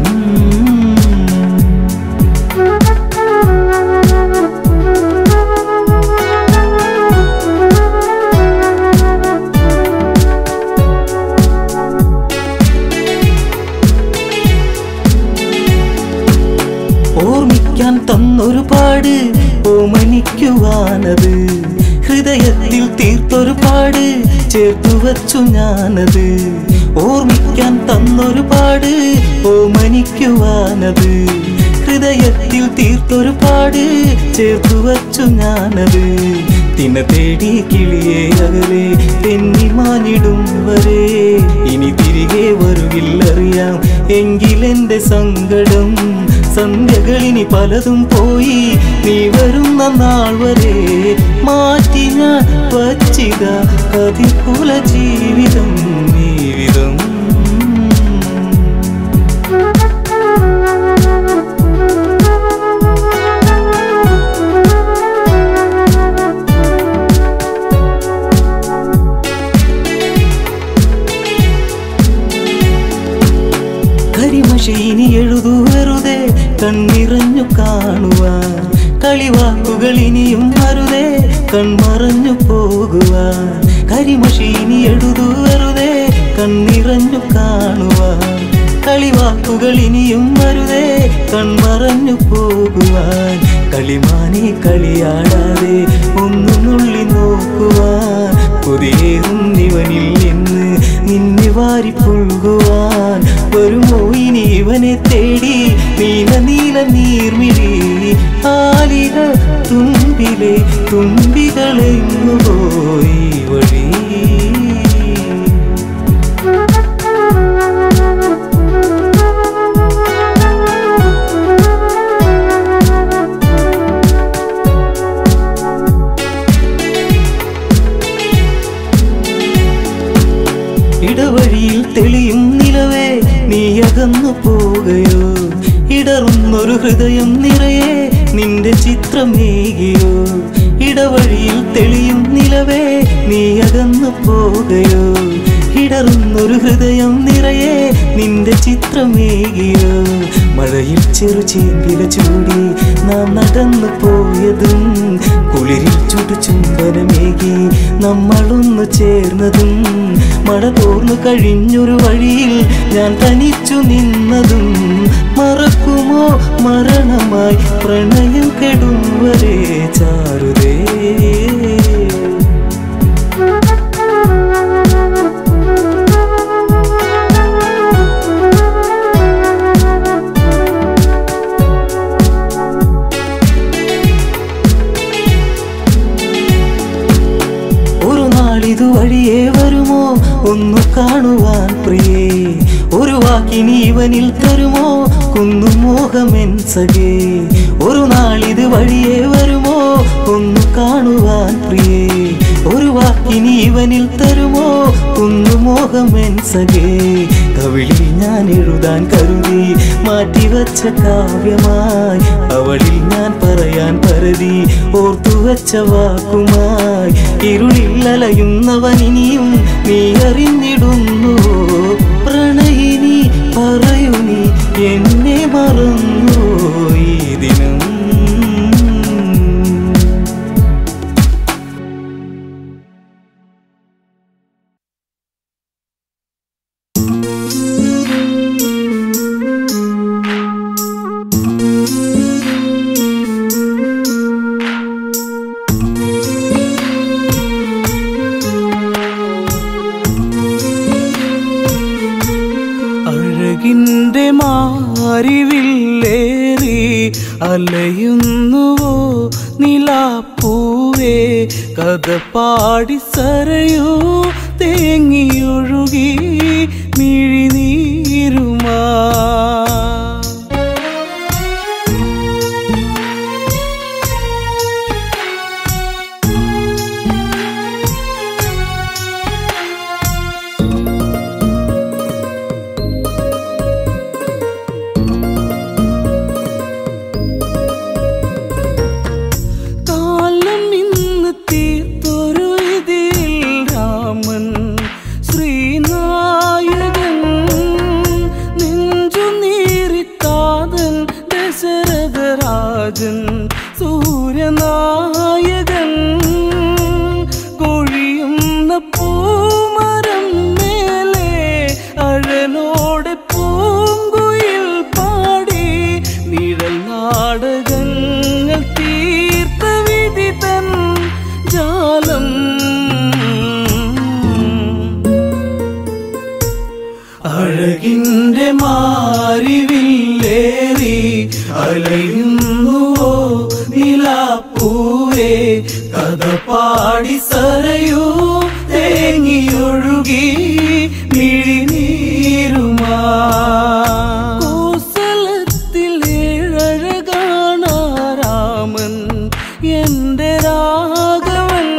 ഓർമ്മിക്കാൻ തന്നൊരു പാട് ഓമനിക്കുവാനത് ഹൃദയത്തിൽ തീർത്തൊരു പാട് ചേർത്തു വച്ചു ഞാനത് ഓർമ്മിക്കാൻ തന്നൊരു പാട് ഓമനിക്കുവാനത് ഹൃദയത്തിൽ തീർത്തൊരു പാട് ചേർത്തു വച്ചു ഞാനത് തിന തേടി കിളിയെ അകലെ തെന്നി മാനിടും വരെ ഇനി തിരികെ വരുകില്ലറിയാം എങ്കിലെന്റെ സങ്കടം സന്ധ്യകളിനി പലതും പോയി നീ വരുന്ന നാൾ വരെ മാറ്റി ഞാൻ വച്ചിത കതികുല ജീവിതം ജീവിതം കരിമഷി ഇനി എഴുതൂ വെറുതെ കണ്ണിറഞ്ഞു കാണുവാൻ കളിവാക്കുകൾ ഇനിയും അരുതേ കൺമറഞ്ഞു പോകുവാൻ കരിമഷി ഇനി എഴുതൂ വെറുതെ കണ്ണിറഞ്ഞു കാണുവാൻ കളിവാക്കുകൾ ഇനിയും അരുതേ കൺമറഞ്ഞു പോകുവാൻ കളിമാനെ കളിയാടാതെ ഒന്നു നുള്ളി നോക്കുവാൻ പുതിയേറും ഇവനിൽ നിന്ന് നിന്നെ വാരി പുൽകുവാൻ വരുമോ ഇനി ഇവനെ തേടി നീല നീല നീർമിഴി ആലിക തുമ്പിലെ തുമ്പികളെങ്ങു പോയി വഴി ഇടവഴിയിൽ തെളിയും നിലവേ നീ അകന്നു പോകയോ ഇടറുന്നൊരു ഹൃദയം നിറയെ നിന്റെ ചിത്രമേകിയോ ഇടവഴിയിൽ തെളിയും നിലവേ നീ അകന്നു പോകയോ ഇടറുന്നൊരു ഹൃദയം നിറയെ നിന്റെ ചിത്രമേകിയോ മഴയിൽ ചെറു ചേമ്പില ചൂടി നാം നടന്നു പോയതും കുളിരിൽ ചുടു ചുംബനമേകി നമ്മളൊന്നു ചേർന്നതും മഴ തോർന്നു കഴിഞ്ഞൊരു വഴിയിൽ ഞാൻ തനിച്ചു നിന്നതും മറക്കുമോ മരണമായി പ്രണയം കെടും വരെ ചാരുതേ ഒരു നാളിതു വഴിയേ വരുമോ ഒന്നു കാണുവാൻ പ്രിയേ ഒരു വാക്കിനി ഇവനിൽ തരുമോ കുന്നു മോഹമെൻ സഖേ ഒരു നാളിത് വഴിയേ വരുമോ ഒന്നു കാണുവാൻ പ്രിയേ ഒരു വാക്കിനി ഇവനിൽ തരുമോ കുന്നു മോഹമെൻ സഖേ കവിളിൽ ഞാൻ എഴുതാൻ കരുതി മാറ്റിവച്ച കാവ്യമായി അവളിൽ ഞാൻ പറയാൻ പരതി ഓർത്തുവച്ച വാക്കുമായി ഇരുളിൽ അലയുന്നവൻ ഇനിയും നീ അറിഞ്ഞിടുന്നു പ്രണയിനി പറയൂ നീ എന്നെ മറന്നു ഈ ദിനം അഴകിൻ്റെ മാരിവില്ലേറി അലയുന്നുവോ നിലാപ്പൂവേ കഥ പാടി സരയോ തേങ്ങിയൊഴുകി മിഴിനീരുമാ കാലം ഇന്ന് തീർത്തൊരു ഇതിൽ രാമൻ ശ്രീനായകൻ നെഞ്ചു നീറിത്താതൻ ദശരഥരാജൻ സൂര്യനായകൻ കൊഴിയുന്ന പൂമരം മേലെ അഴനോടെ പൂങ്കുയിൽ പാടി നിഴൽ നാടകങ്ങൾ തീർത്ത വിധി തൻ ജാലം അഴകിൻ്റെ മാരിവില്ലേറി അലയുന്നുവോ നിലാപ്പൂവേ കഥ പാടി സരയൂ തേങ്ങിയൊഴുകി മിഴിനീരുമാ കോസലത്തിൽ ഏഴഴകാണാരാമൻ എന്റെ രാഘവൻ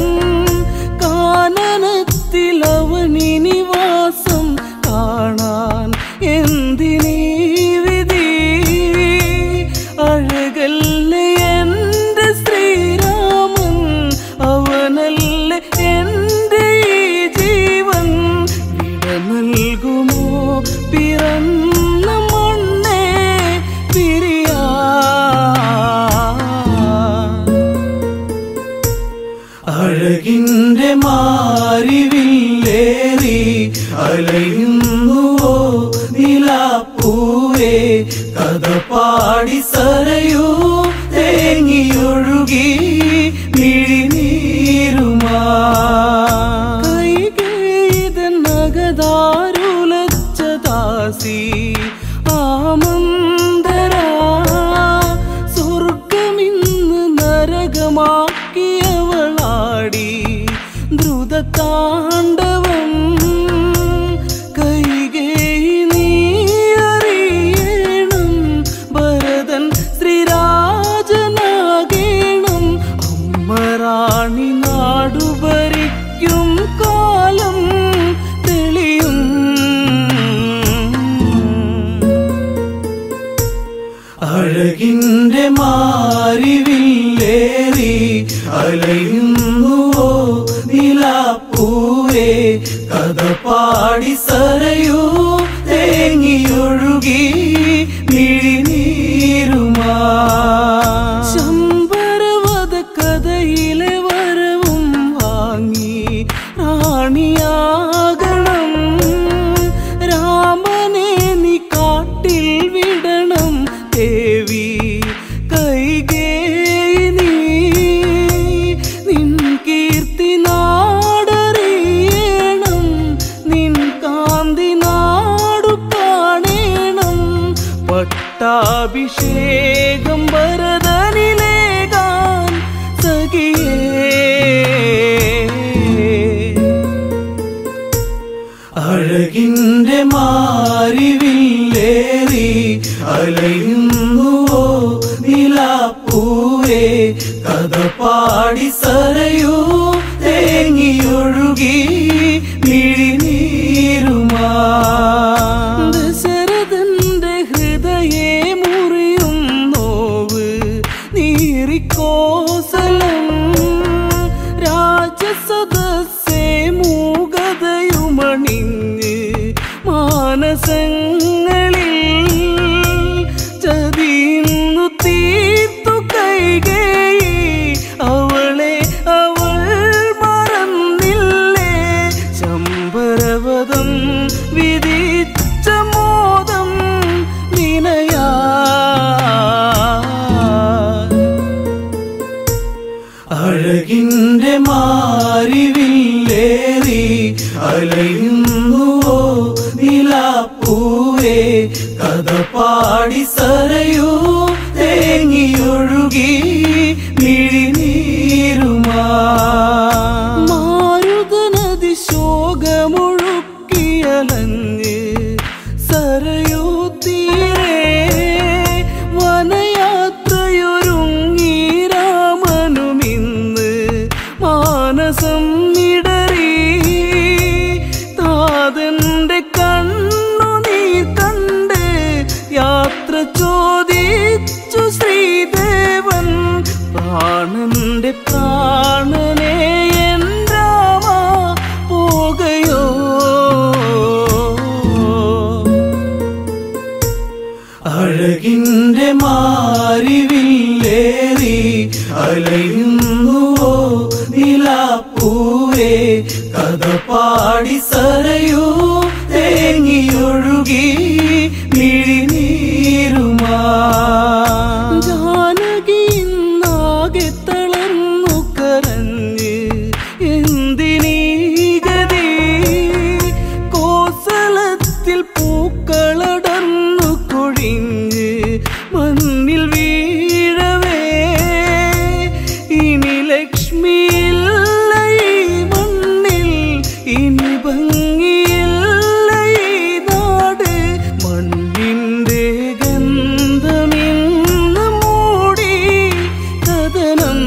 കാനനത്തിൽ അവനിനി വാസം കാണാൻ എന്തിനീ വിധി അഴകല്ലേ എന്റെ ശ്രീരാമൻ അവനല്ലേ എന്റെ ഈ ജീവൻ വിട നൽകുമോ പിറന്ന മണ്ണേ പിരിയാ അഴകിൻ്റെ മാരിവില്ലേറി അലയുന്നുവോ നിലാപ്പൂവേ കഥ പാടി സരയൂ തേങ്ങിയൊഴുകി മിഴിനീരുമാ കൈകേതനകതാരുലച്ച ദാസി ആമന്തരാ സ്വർഗമിന്ന് നരകമാക്കിയവളാടി ദ്രുതതാണ്ഡവം കൈകേയി നീ അറിയണം ഭരതൻ ശ്രീരാജനാകേണം അമ്മറാണി നാടുഭരിക്കും കാലം തെളിയും അഴകിൻ്റെ മാരിവില്ലേറി അലയുന്നുവോ നിലാപ്പൂവേ പൂവേ കഥ പാടി സരയൂ തേങ്ങിയൊഴുകി മിഴിനീരുമാ ശമ്പരവത കഥയിലെ വരവും വാങ്ങി റാണിയാകണം രാമനെ നീ കാട്ടിൽ വിടണം ദേവി കൈകേയിനി നിൻ കീർത്തി നാടറിയണം നിൻ കാന്തി നാടു കാണേണം പട്ടാഭിഷേകം ഭരതനിലേകാൻ സഖിയേ അഴകിന്റെ മാറിവില്ലേറി അലയുന്നുവോ നിലാപ്പൂവേ കഥ പാടി സരയൂ തേങ്ങിയൊഴുകി മിഴിനീരുമാ ദശരഥന്റെ ഹൃദയെ മുറിയും നോവ് നീറിക്കോസലം രാജസദസ്സേ മൂകതയുമണിഞ്ഞ് മാനസങ്ങളിൽ ചതിയുന്നു തീർത്തു കൈകേയി അവളെ അവൾ മറന്നില്ലേ ശമ്പരവതം വിധിച്ച മോദം വിനയാ അഴകിന്റെ മാറിവില്ലേറി അലയുന്നുവോ നിലാപ്പൂവേ കഥ പാടി സരയൂ തേങ്ങിയൊഴുകി മിഴിനീരുമാ മാരുതനദി ശോകമൊഴുക്കിയലഞ്ഞ് സരയൂ തീരെ വനയാത്രയൊരുങ്ങി രാമനുമിന്ന് മാനസം ഇടറി താതന്റെ കണ്ണു നീ കണ്ട് യാത്ര ചോദിച്ചു ശ്രീദേവൻ പ്രാണന്റെ പ്രാണനെ എൻ രാമ പോകയോ അഴകിന്റെ മാറിവില്ലേറി അലയുന്നുവോ നിലാപ്പൂവേ കഥ പാടി സരയൂ തേങ്ങിയൊഴുകി മിഴിനീരുമാ ജാനകി നാകെ തളർന്നു കരഞ്ഞ് എന്തിനീ ഗതി കോസലത്തിൽ പൂക്കളടർന്നു കൊഴിഞ്ഞ് മണ്ണിൽ വീഴവേ ഇനി ലക്ഷ്മിയില്ല ഈ മണ്ണിൽ ഇനി ഭംഗിയില്ല ഈ നാട് മണ്ണിന്റെ ഗന്ധമിന്ന് മൂടി കഥനം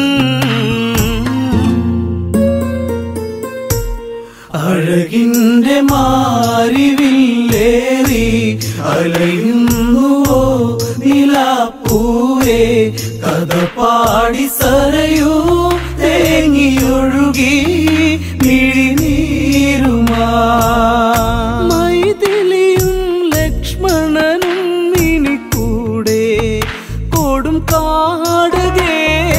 അഴകിന്റെ മാറിവില്ലേറി അലയുന്നുവോ നിലാപ്പൂവേ കഥ പാടി സരയൂ തേങ്ങിയൊഴുകി മിഴിനീരുമാ മൈഥിലിയും ലക്ഷ്മണനും ഇനി കൂടെ കൊടും കാടകേ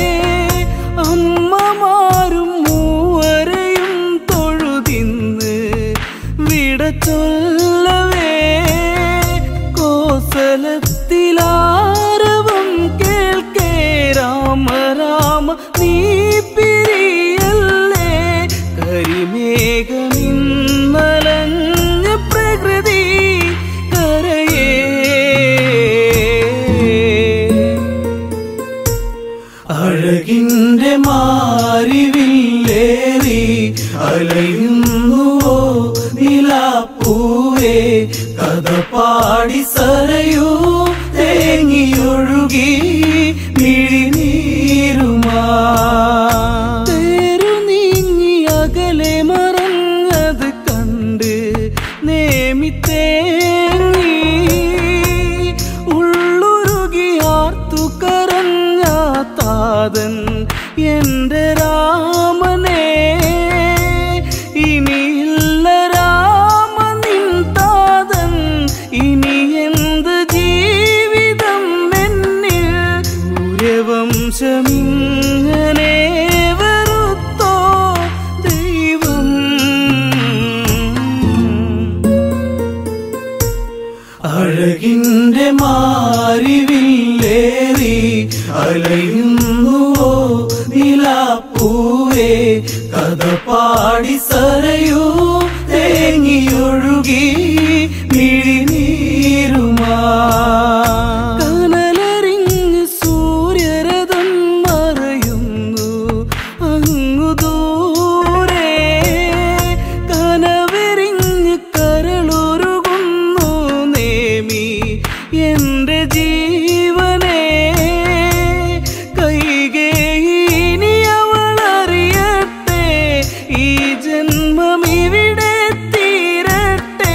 അമ്മമാരും മൂവരെയും തൊഴുതിന്ന് വിട ചൊല്ലവേ കോസലത്തിലാരവം കേൾക്കേ രാമ രാമ നീ പിരിയല്ലേ കരിമേഘമിന്നലഞ്ഞ പ്രകൃതി കരയേ അഴകിന്റെ മാറിവില്ലേറി അലയുന്നുവോ നിലാപ്പൂവേ കഥ പാടി സരയൂ തേങ്ങിയൊഴുകി മിഴിനീരുമാ തേരു നീങ്ങി അകലെ മറഞ്ഞത് കണ്ട് നേമിത്തേങ്ങി ഉള്ളുരുകി ആർത്തു കരഞ്ഞ താതൻ എന്റെ രാമനെ ഇനി അലയുന്നുവോ നിലാപ്പൂവേ കഥ പാടി സരയൂ തേങ്ങിയൊഴുകി മിഴിനീരുമാ കനലറിഞ്ഞ് സൂര്യരഥം മറയുന്നു അങ്ങു ദൂരെ കനവെറിഞ്ഞ് കരളുരുകുന്നു നേമി എന്റെ ജീവനെ കൈകേയിനി അവളറിയട്ടെ ഈ ജന്മം ഇവിടെ തീരട്ടെ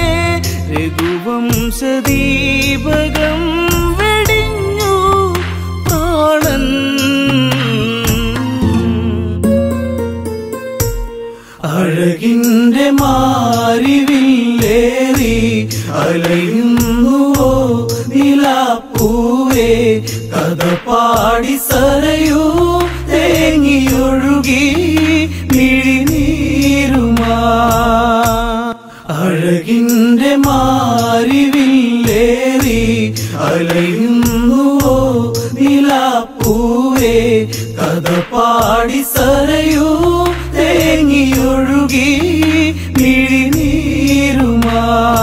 രഘുവംശദീപകം വെടിഞ്ഞു പ്രാണൻ അഴകിന്റെ മാറിവില്ലേറി അലയുന്നുവോ നിലാപ്പൂവേ കഥ പാടി സരയൂ തേങ്ങിയൊഴുകി മിഴിനീരുമാ അഴകിന്റെ മാറിവില്ലേറി അലയുന്നുവോ നിലാപ്പൂവേ കഥ പാടി സരയൂ തേങ്ങിയൊഴുകി മിഴിനീരുമാ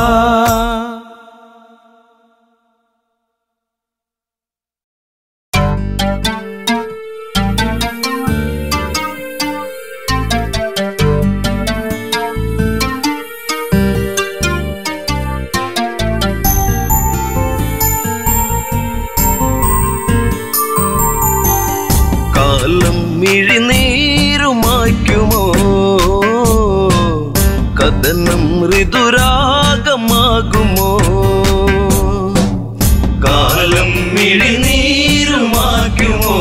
കാലം മിഴിനീരുമായ്ക്കുമോ കഥനം ഋതുരാഗമാകുമോ കാലം മിഴിനീരുമായ്ക്കുമോ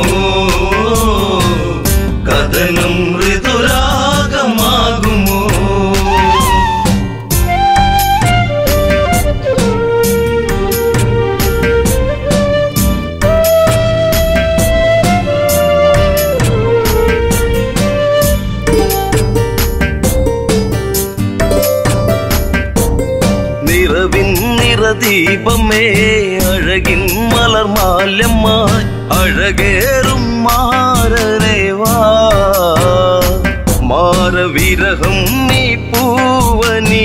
കഥനം ഋതുരാഗമാകുമോ നിറവിൻ നിറദീപമേ അഴകിൻ മലർമാല്യമായി അഴകേറും മാരരേവാ മാരവിരഹം നീ പൂവനീ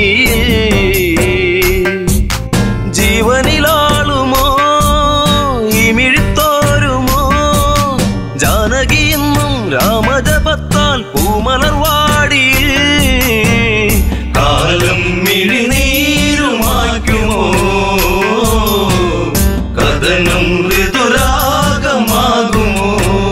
ജീവനിലാളുമോ ഇമിഴിത്തോരുമോ ജാനകി എന്നും രാമജപത്താൽ പൂമലർവാടി കാലം മിഴിനീരുമാക്കുമോ കഥനം ഋതുരാഗമാകുമോ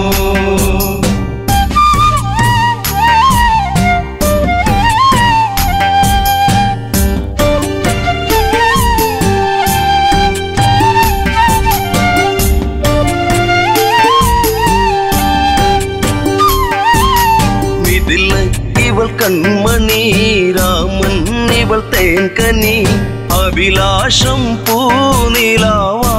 ഇതിൽ ഇവൾ കൺമണി രാമൻ ഇവൾ തേൻകനി അഭിലാഷം പൂനിലാവാ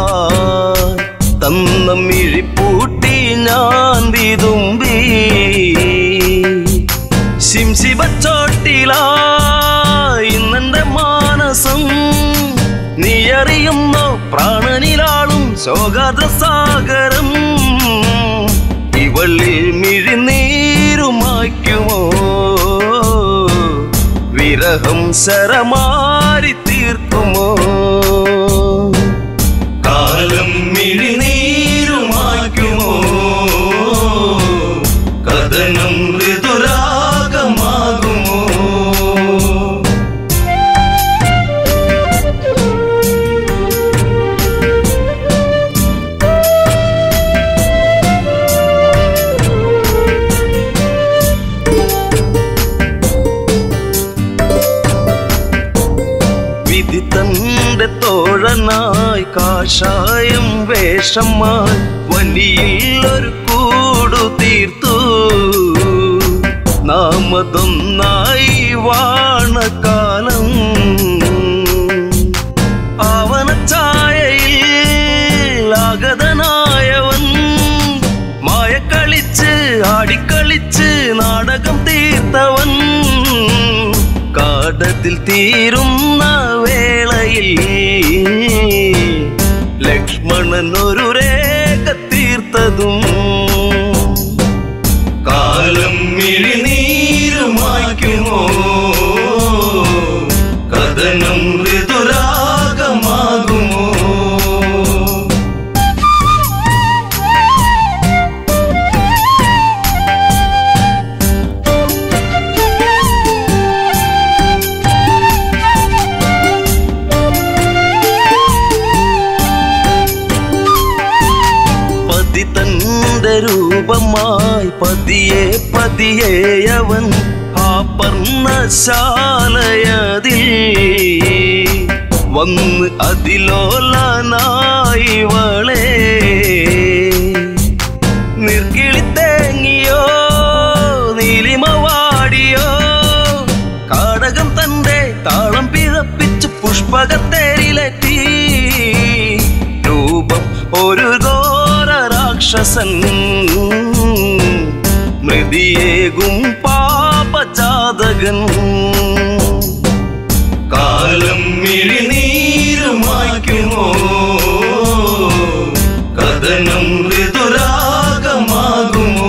തന്ന മിഴിപ്പൂട്ടി ഞാൻ വിതുമ്പി ശിംശിബച്ചോട്ടിലായി ഇന്നെന്റെ മാനസം നീ അറിയുന്നോ പ്രാണനിലാളും ശോകാദ്ര സാഗരം ഇവളിൽ മിഴിനീരുമായ്ക്കുമോ വിരഹം ശരമാരി തീർക്കുമോ കാലം മിഴിനീരുമായ്ക്കുമോ കഥനം ഋതുരാഗമാകുമോ വിധി തന്റെ തോഴനായി കാഷായം വേഷമായി വലിയിൽ ഒരു കൂടു തീർത്തു നാമതൊന്നായി വാണകാലം ആവനച്ചായയിൽ ആഗതനായവൻ മായക്കളിച്ച് ആടിക്കളിച്ച് നാടകം തീർത്തവൻ കാടത്തിൽ തീരുന്ന വേളയിൽ ലക്ഷ്മണൻ ഒരു രേഖ തീർത്ത തീർത്തതും കാലം മിഴിനീരുമായ്ക്കുമോ കഥനം ഋതുരാഗമാകുമോ പതി തന്റെ രൂപമായി പതിയെ പതിയെ അവൻ ആ പർണശാലയതിൽ വന്ന് അതിലോലനായി വളേ നിർക്കിളിത്തേങ്ങിയോ നീലിമവാടിയോ കാടകം തന്റെ താളം പിഴപ്പിച്ച് പുഷ്പകത്തേരിലെത്തി രൂപം ഒരു ഘോര രാക്ഷസൻ മൃതിയേകും പാപജാതകൻ കാലം മിഴിനീരുമായ്ക്കുമോ കഥനം ഋതുരാഗമാകുമോ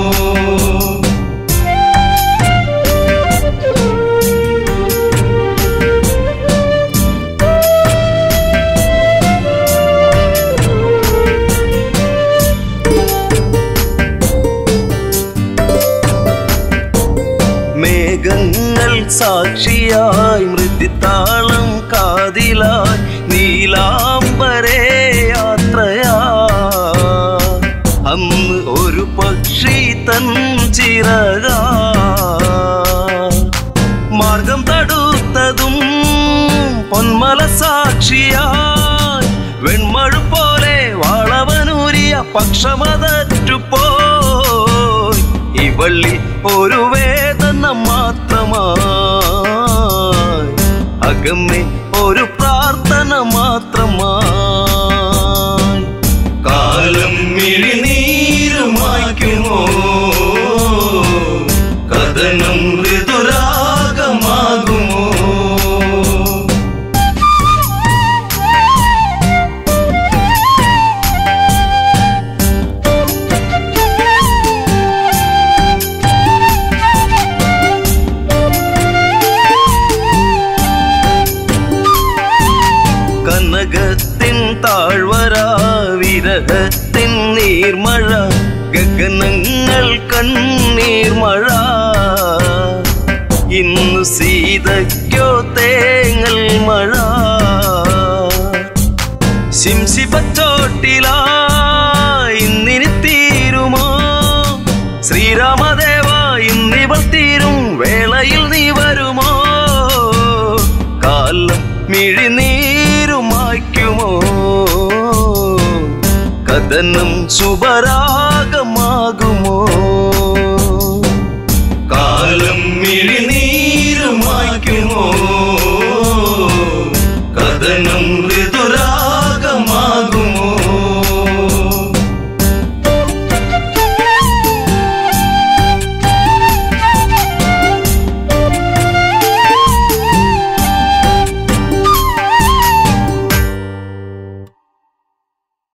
മേഘങ്ങൾ സാക്ഷിയായി മൃദിത്താളം കാതിലായി നീലാംബരേ യാത്രയാ അന്ന് ഒരു പക്ഷി തൻ ചിറക മാർഗം തടുത്തതും പൊന്മല സാക്ഷിയായി വെൺമഴ പോലെ വളവനൂരിയ പക്ഷമതറ്റുപോയി ഇവള്ളി ഒരു വേദന മാത്രമായി അകമ്മേ ഒരു പ്രാർത്ഥന മാത്രമായി കാലം മിഴിനീരുമായ്ക്കുമോ കഥനം ഋതുരാഗമാകുമോ കനകത്തിൻ താഴ്വര വിരഹത്തിൻ നീർമഴ ഗഗനങ്ങൾ കണ്ണീർമഴ ഇന്നു സീതയ്ക്കോ തേങ്ങൽ മഴ ശിംശിപ്പച്ചോട്ടിലാ ഇന്നിനി തീരുമോ ശ്രീരാമദേവ ഇന്നിവൾ തീരും വേളയിൽ നീ വരുമോ കാലം മിഴിനീരുമായ്ക്കുമോ കഥനം ശുഭരാഗമാകുമോ കാലം മിഴിനീരുമായ്ക്കുമോ കഥനം